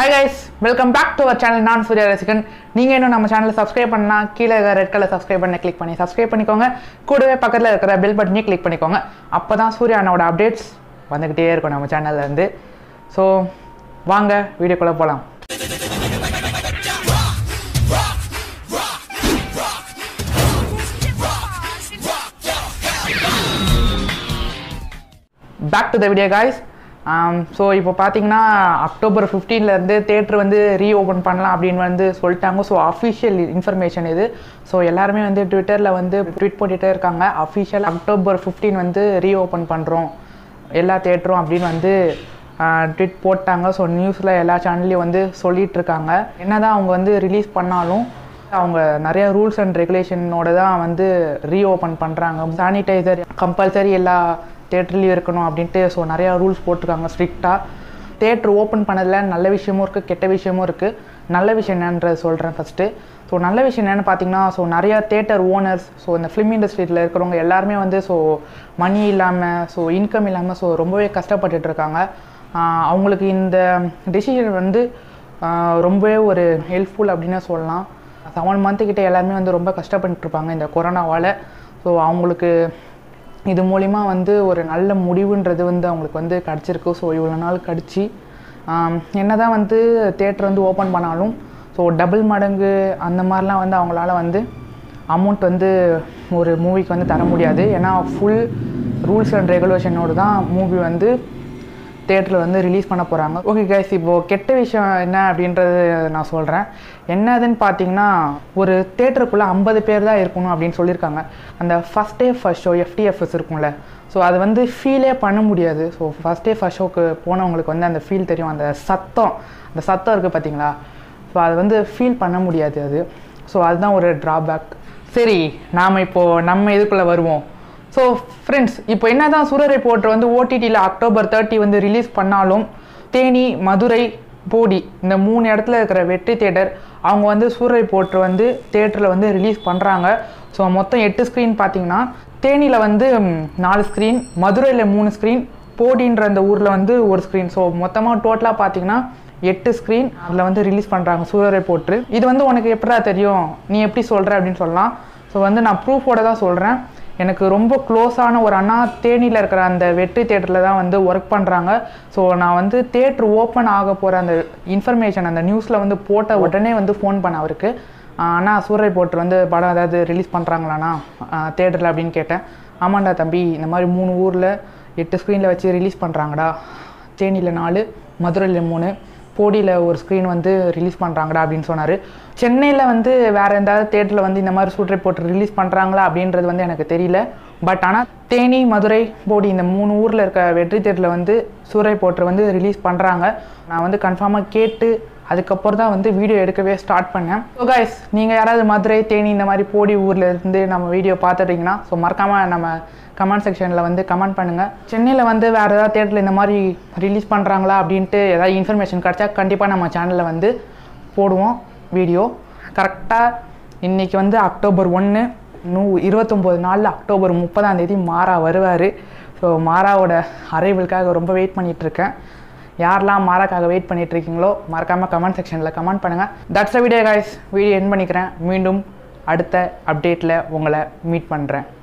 hi guys welcome back to our channel நான் சூர்யா ரசிகன் நீங்கள் இன்னும் நம்ம சேனலை சப்ஸ்கிரைப் பண்ணா கீழே ரெட் கலர் சப்ஸ்கிரைப் பண்ண கிளிக் பண்ணி சப்ஸ்கிரைப் பண்ணிக்கோங்க கூடவே பக்கத்தில் இருக்கிற பெல் பட்டனையும் கிளிக் பண்ணிக்கோங்க அப்போ தான் சூர்யா அண்ணாவோட அப்டேட்ஸ் வந்துக்கிட்டே இருக்கும் நம்ம சேனல்ல இருந்து ஸோ வாங்க வீடியோக்குள்ளே போகலாம் back to the video guys so இப்போ பார்த்தீங்கன்னா அக்டோபர் 15 இருந்து தேட்டர் வந்து ரீஓப்பன் பண்ணலாம் அப்படின்னு வந்து சொல்லிட்டாங்க ஸோ அஃபிஷியல் இன்ஃபர்மேஷன் இது ஸோ எல்லாருமே வந்து ட்விட்டரில் வந்து ட்வீட் பண்ணிகிட்டே இருக்காங்க அஃபிஷியல் அக்டோபர் 15 வந்து ரீஓப்பன் பண்ணுறோம் எல்லா தேட்டரும் அப்படின்னு வந்து ட்வீட் போட்டாங்க ஸோ நியூஸில் எல்லா சேனல்லையும் வந்து சொல்லிட்டு இருக்காங்க என்னதான் அவங்க வந்து ரிலீஸ் பண்ணாலும் அவங்க நிறைய ரூல்ஸ் அண்ட் ரெகுலேஷனோட தான் வந்து ரீஓப்பன் பண்ணுறாங்க சானிடைசர் கம்பல்சரி எல்லா தேட்டர்லேயும் இருக்கணும் அப்படின்ட்டு ஸோ நிறையா ரூல்ஸ் போட்டிருக்காங்க ஸ்ட்ரிக்டாக தேட்டர் ஓப்பன் பண்ணதில் நல்ல விஷயமும் இருக்குது கெட்ட விஷயமும் இருக்குது நல்ல விஷயம் என்னன்றது சொல்கிறேன் ஃபஸ்ட்டு ஸோ நல்ல விஷயம் என்னென்னு பார்த்தீங்கன்னா ஸோ நிறையா தேட்டர் ஓனர்ஸ் ஸோ இந்த ஃபிலிம் இண்டஸ்ட்ரியில் இருக்கிறவங்க எல்லாருமே வந்து ஸோ மணி இல்லாமல் ஸோ இன்கம் இல்லாமல் ஸோ ரொம்பவே கஷ்டப்பட்டுட்டு இருக்காங்க ஆஹ் அவங்களுக்கு இந்த டெசிஷன் வந்து ஆஹ் ரொம்பவே ஒரு ஹெல்ப்ஃபுல் அப்படின்னு சொல்லலாம் செவன் மந்த்துக்கிட்ட எல்லாருமே வந்து ரொம்ப கஷ்டப்பட்டு இருப்பாங்க இந்த கொரோனாவால் ஸோ அவங்களுக்கு இது மூலிமா வந்து ஒரு நல்ல முடிவுன்றது வந்து அவங்களுக்கு வந்து கிடச்சிருக்கு ஸோ இவ்வளோ நாள் கழிச்சு என்ன தான் வந்து தேட்டர் வந்து ஓப்பன் பண்ணாலும் ஸோ டபுள் மடங்கு அந்த மாதிரிலாம் வந்து அவங்களால வந்து அமௌண்ட் வந்து ஒரு மூவிக்கு வந்து தர முடியாது ஏன்னா ஃபுல் ரூல்ஸ் அண்ட் ரெகுலேஷனோடு தான் மூவி வந்து தேட்டரில் வந்து ரிலீஸ் பண்ண போகிறாங்க ஓகே கைஸ் இப்போது கெட்ட விஷயம் என்ன அப்படின்றது நான் சொல்கிறேன் என்னதுன்னு பார்த்தீங்கன்னா ஒரு தேட்டருக்குள்ளே ஐம்பது பேர் தான் இருக்கணும் அப்படின்னு சொல்லியிருக்காங்க அந்த first day first show FDFS இருக்கும்ல ஸோ அது வந்து ஃபீலே பண்ண முடியாது ஸோ ஃபஸ்ட் டே ஃபஸ்ட் ஷோக்கு போனவங்களுக்கு வந்து அந்த ஃபீல் தெரியும் அந்த சத்தம் அந்த சத்தம் இருக்குது பார்த்தீங்களா ஸோ அது வந்து ஃபீல் பண்ண முடியாது அது ஸோ அதுதான் ஒரு ட்ராபேக் சரி நாம் இப்போது நம்ம இதுக்குள்ளே வருவோம் ஸோ ஃப்ரெண்ட்ஸ் இப்போ என்ன தான் சூரரை போட்டு வந்து ஓடிடியில் அக்டோபர் தேர்ட்டி வந்து ரிலீஸ் பண்ணாலும் தேனி மதுரை போடி இந்த மூணு இடத்துல இருக்கிற வெற்றி தேட்டர் அவங்க வந்து சூரரை போட்டு வந்து தேட்டரில் வந்து ரிலீஸ் பண்ணுறாங்க ஸோ மொத்தம் எட்டு ஸ்க்ரீன் பார்த்தீங்கன்னா தேனியில் வந்து ம், நாலு ஸ்க்ரீன் மதுரையில் மூணு ஸ்க்ரீன் போடின்ற அந்த ஊரில் வந்து ஒரு ஸ்க்ரீன் ஸோ மொத்தமாக டோட்டலாக பார்த்தீங்கன்னா எட்டு ஸ்க்ரீன் அதில் வந்து ரிலீஸ் பண்ணுறாங்க சூரரை போட்டு இது வந்து உனக்கு எப்படா தெரியும் நீ எப்படி சொல்கிற அப்படின்னு சொல்லலாம் ஸோ வந்து நான் ப்ரூஃபோட தான் சொல்கிறேன் எனக்கு ரொம்ப க்ளோஸான ஒரு அண்ணா தேனியில் இருக்கிற அந்த வெற்றி தேட்டரில் தான் வந்து ஒர்க் பண்ணுறாங்க ஸோ நான் வந்து தேட்ரு ஓப்பன் ஆக போகிற அந்த இன்ஃபர்மேஷன் அந்த நியூஸில் வந்து போட்ட உடனே வந்து ஃபோன் பண்ண அவருக்கு ஆஹ் அண்ணா சூரை போட்டு வந்து படம் ஏதாவது ரிலீஸ் பண்ணுறாங்களாண்ணா தேட்டரில் அப்படின்னு கேட்டேன் ஆமாண்டா தம்பி இந்த மாதிரி மூணு ஊரில் எட்டு ஸ்க்ரீனில் வச்சு ரிலீஸ் பண்ணுறாங்கடா தேனியில் நாலு மதுரையில் மூணு போடியில் ஒரு ஸ்க்ரீன் வந்து ரிலீஸ் பண்ணுறாங்கடா அப்படின்னு சொன்னார் சென்னையில் வந்து வேறு எந்தாவது தேட்டரில் வந்து இந்த மாதிரி சூட் ரிப்போர்ட் ரிலீஸ் பண்ணுறாங்களா அப்படின்றது வந்து எனக்கு தெரியல பட் ஆனால் தேனி மதுரை போடி இந்த மூணு ஊரில் இருக்க வெற்றி தேட்டரில் வந்து சூரை போட்டு வந்து ரிலீஸ் பண்ணுறாங்க நான் வந்து கன்ஃபார்மாக கேட்டு அதுக்கப்புறம் தான் வந்து வீடியோ எடுக்கவே ஸ்டார்ட் பண்ணேன் ஸோ கைஸ் நீங்கள் யாராவது மதுரை தேனி இந்த மாதிரி போடி ஊரில் இருந்து நம்ம வீடியோ பார்த்துட்டீங்கன்னா ஸோ மறக்காமல் நம்ம கமெண்ட் செக்ஷனில் வந்து கமெண்ட் பண்ணுங்கள் சென்னையில் வந்து வேறு ஏதாவது தேட்டரில் இந்த மாதிரி ரிலீஸ் பண்ணுறாங்களா அப்படின்ட்டு ஏதாவது இன்ஃபர்மேஷன் கிடச்சா கண்டிப்பாக நம்ம சேனலில் வந்து போடுவோம் வீடியோ கரெக்டாக இன்றைக்கி வந்து அக்டோபர் ஒன்று நூ இருபத்தொம்போது நாளில் அக்டோபர் முப்பதாம் தேதி மாறா வருவார் ஸோ மாறாவோட அரைவலுக்காக ரொம்ப வெயிட் பண்ணிகிட்ருக்கேன் யாரெல்லாம் மாறாக்காக வெயிட் பண்ணிட்டு இருக்கீங்களோ மறக்காமல் கமெண்ட் செக்ஷனில் கமெண்ட் பண்ணுங்கள் that's a video guys video end பண்ணிக்கிறேன் மீண்டும் அடுத்த அப்டேட்டில் உங்களை மீட் பண்ணுறேன்